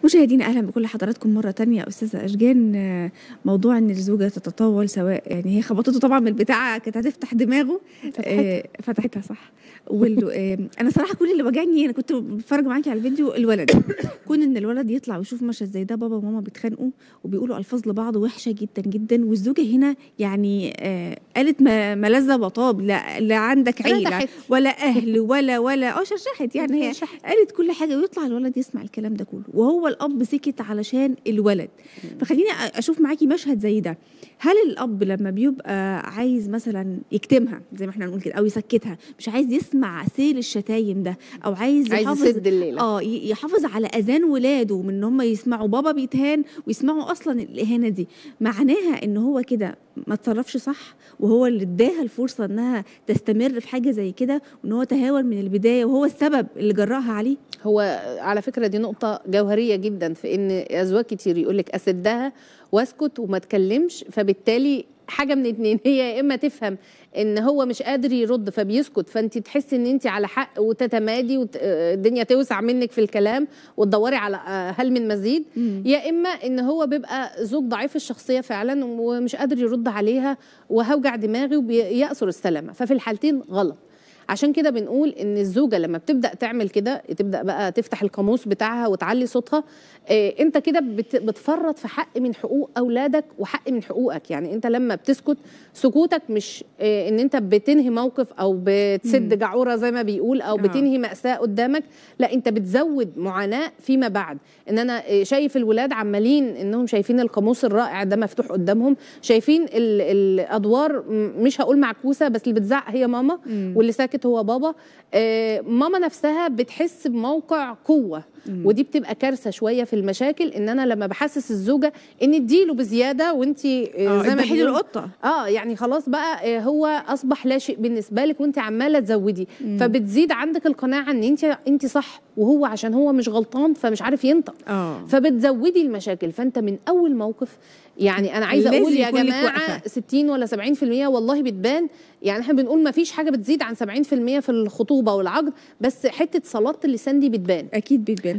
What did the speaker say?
مشاهدينا اهلا بكل حضراتكم مره تانية استاذه اشجان آه، موضوع ان الزوجه تتطاول سواء يعني هي خبطته طبعا من البتاعه كانت هتفتح دماغه آه، فتحتها صح وال... آه، انا صراحه كل اللي وجعني انا كنت بتفرج معاكي على الفيديو الولد كون ان الولد يطلع ويشوف مشهد زي ده بابا وماما بيتخانقوا وبيقولوا الفاظ لبعض وحشه جدا جدا والزوجه هنا يعني آه قالت ما ما لذ وطاب لا, لا عندك عيله رتحت. ولا اهل ولا ولا اه شرشحت يعني هي شرشحت. قالت كل حاجه ويطلع الولد يسمع الكلام ده كله وهو الاب سكت علشان الولد فخليني أ- اشوف معاكي مشهد زي ده هل الاب لما بيبقى عايز مثلا يكتمها زي ما احنا بنقول كده او يسكتها مش عايز يسمع سيل الشتايم ده او عايز عايز يحافظ يسد الليله اه ي- يحافظ على اذان ولاده من ان هم يسمعوا بابا بيتهان ويسمعوا اصلا الاهانه دي معناها ان هو كده ما تصرفش صح وهو اللي اداها الفرصه انها تستمر في حاجه زي كده وان هو تهاون من البدايه وهو السبب اللي جراها عليه هو على فكره دي نقطه جوهريه جدا في ان ازواج كتير يقول لك اسدها واسكت وما اتكلمش فبالتالي حاجه من اتنين هي يا اما تفهم ان هو مش قادر يرد فبيسكت فانت تحسي ان انت على حق وتتمادي والدنيا توسع منك في الكلام وتدوري على آه، هل من مزيد يا اما ان هو بيبقى زوج ضعيف الشخصيه فعلا ومش قادر يرد عليها وهوجع دماغي وبيأثر السلامه ففي الحالتين غلط عشان كده بنقول ان الزوجه لما بتبدا تعمل كده تبدا بقى تفتح القاموس بتاعها وتعلي صوتها إيه انت كده بت- بتفرط في حق من حقوق اولادك وحق من حقوقك يعني انت لما بتسكت سكوتك مش إيه ان انت بتنهي موقف او بتسد مم. جعوره زي ما بيقول او آه. بتنهي ماساه قدامك لا انت بتزود معاناه فيما بعد ان انا إيه شايف الولاد عمالين انهم شايفين القاموس الرائع ده مفتوح قدامهم شايفين ال- الادوار م- مش هقول معكوسه بس اللي بتزعق هي ماما مم. واللي ساكت هو بابا آه، ماما نفسها بتحس بموقع قوه مم. ودي بتبقى كارثه شويه في المشاكل ان انا لما بحسس الزوجه ان اديله بزياده وانت اه زي ما اذبحي له بيقولوا القطه اه يعني خلاص بقى آه، هو اصبح لا شيء بالنسبه لك وانت عماله تزودي مم. فبتزيد عندك القناعه ان انت انت صح وهو عشان هو مش غلطان فمش عارف ينطق اه فبتزودي المشاكل فانت من اول موقف يعني انا عايزه لازم اقول يا يكون لك جماعه وقفة. 60 ولا 70% والله بتبان يعني احنا بنقول ما فيش حاجه بتزيد عن 70% في الخطوبه والعقد بس حته صلاه اللسان دي بتبان اكيد بتبان